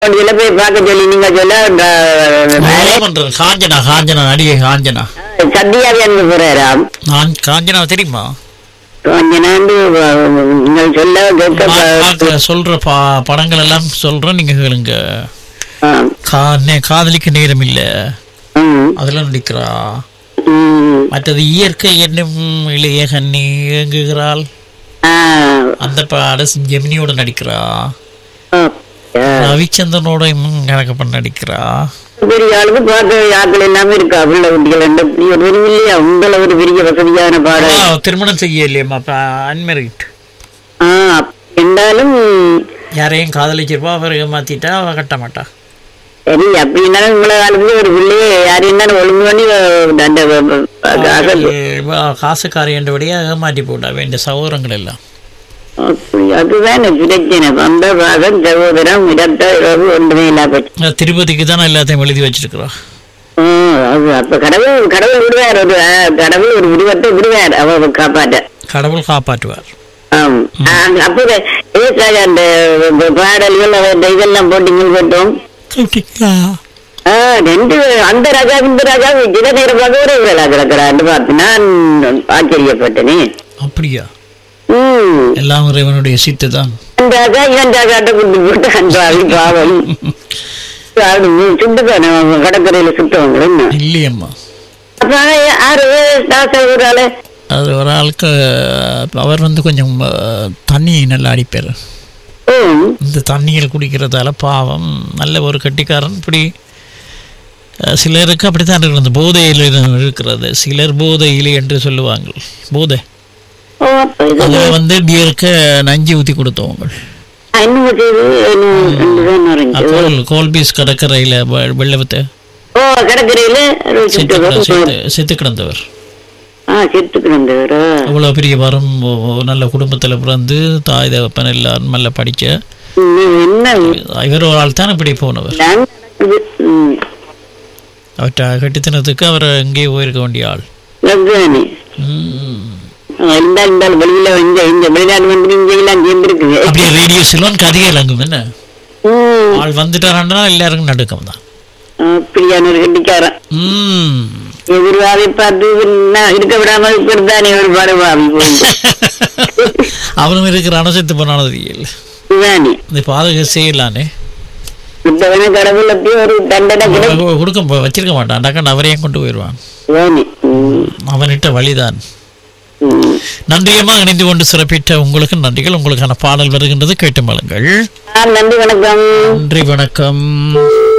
இதுல போய் பார்க்க சொல்லி நீங்க சொல்ல நான் பண்றேன் காஞ்சனா காஞ்சனா நடிகை காஞ்சனா சத்தியாவே அன்பு போறாராம் நான் காஞ்சனா தெரியுமா கொஞ்ச நாண்டு நீங்கள் சொல்ல கேட்க நான் பார்க்க சொல்ற பா படங்கள் எல்லாம் சொல்றேன் நீங்க கேளுங்க ஆ, கா நே- காதலிக்க நேரம் இல்ல ம், அதுல நடிக்கிறா ம், மற்றது இயற்கை என்னும் இளைய கண்ணி இயங்குகிறாள் ஆ, அந்த பாட ஜெமினியோட நடிக்கிறா ஆ, ஆ. ரவிச்சந்திரனோட கணக்கு பண்ண நடிக்கிறா பெரிய ஆளுக்கு பார்க்க ஆட்கள் எல்லாமே இருக்கா பிள்ளை குட்டிகள் ரெண்டு நீ ஒரு பெரிய இல்லையா உங்களை ஒரு பெரிய வசதியான பாடம் அவ திருமணம் செய்ய இல்லையம்மா அன்மெரிட் ஆ இருந்தாலும் யாரையும் காதலிச்சிருப்பா அவர் ஏமாத்திட்டா அவ கட்ட மாட்டா சரி அப்படின்னாலும் உங்களை காலத்துல ஒரு பிள்ளைய யாரு இருந்தாலும் ஒழுங்கு பண்ணி அந்த அகல் இவ காசுக்காரி என்றபடியா ஏமாற்றி போட்டா வேண்டிய சகோதரங்கள் எல்லாம் அப்படி அதுதான் பிரச்சனை வந்த பாகம் சகோதரம் இடத்த இரவு ஒன்றுமே இல்லா போச்சு இந்த திருப்பதிக்கு தான் எல்லாத்தையும் எழுதி வச்சிருக்கிறா ஆ, அது அப்ப கடவுள் கடவுள் விடுவார் ஒரு ஆ, கடவுள் ஒரு உருவத்தை விடுவார் அவ காப்பாட்ட கடவுள் காப்பாற்றுவார் ஆம். ஆ, அப்ப ஏசாக அந்த பாடல்கள் அவன் இதெல்லாம் போட்டிங்க போட்டோம் ஆ, ரெண்டு அந்த ராஜா இந்த ராஜா சில நேரம் பார்க்க ஒரே விரலா கிடக்கிறான்னு பார்த்து நான் ஆச்சரியப்பட்டனே அப்படியா ம் எல்லாம் இறைவனுடைய சித்து தான் அந்த ராஜா இவன் ராஜாட்ட கொண்டு போட்டு அன்பாவி பாவம் அது சுட்டுக்கான கடற்கரையில சுட்டவங்க என்ன இல்லையம்மா அப்ப யாரு தாசா ஒரு ஆளு அது ஒரு ஆளுக்கு அவர் வந்து கொஞ்சம் அஹ், தண்ணி நல்லா அடிப்பார் ம் இந்த தண்ணியில் குடிக்கிறதால பாவம் நல்ல ஒரு கட்டிக்காரன் இப்படி அஹ், சிலருக்கு அப்படித்தான் இருக்கிறது இந்த போதையில் இரு- இருக்கிறது சிலர் போதையிலே என்று சொல்லுவாங்க போதை ஓ அப்ப இது அதை வந்து பியருக்கு நஞ்சு ஊற்றி கொடுத்தவங்க இன்னும் செய்து இன்னும் இருந்துச்சு கோல் கோல்பீஸ் கடற்கரையில் வெள்ளவத்தை ஓ கடற்கரையில ஒரு செத்து சுட்டு கிட- செத்து செத்து கிடந்தவர் ஆ செத்து கிடந்தவரா அவ்வளோ பெரிய வரம் ஓ- நல்ல குடும்பத்தில் பிறந்து தாய் தகப்பன் எல்லாரும் நல்லா படித்த ம், என்ன இவர் ஒரு ஆள் தான் இப்படி போனவர் நான் நடக்குது ம் அவற்றை கட்டித்தனத்துக்கு அவர் எங்கேயே போயிருக்க வேண்டிய ஆள் லக்ஸானி ம். இருந்தால் இருந்தால் வெளியில இந்த இந்த வெளிநாடு வந்து இங்க எல்லாம் சேர்ந்துருக்குது அப்படியே ரேடியோ செல்வன் கதையே இலங்கும் என்ன ம் ஆள் வந்துட்டாரான்னா எல்லாருக்கும் நடுக்கம் தான் அப்படியான ஒரு கட்டிக்காரன் ம். எதிர்வாதை பார்த்து நான் இருக்க விடாம இப்படித்தானே ஒரு பாடுவாவி போய் அவனும் இருக்கிறானோ செத்து போனானோ தெரியல இதுதானே இந்த பாதக செய்யலானே இப்பவன கடவுளுக்கு ஒரு தண்டனை கிடைக்கும் அவன் கொடுக்க போ- வச்சிருக்க மாட்டான் டக்குன்னு அவரையும் கொண்டு போயிடுவான் இதுதானே. ம், அவனிட்ட வழிதான் ம். நன்றியமா இணைந்து கொண்டு சிறப்பித்த உங்களுக்கு நன்றிகள் உங்களுக்கான பாடல் வருகின்றது கேட்டு மலுங்கள் ஆ, நன்றி வணக்கம் நன்றி வணக்கம்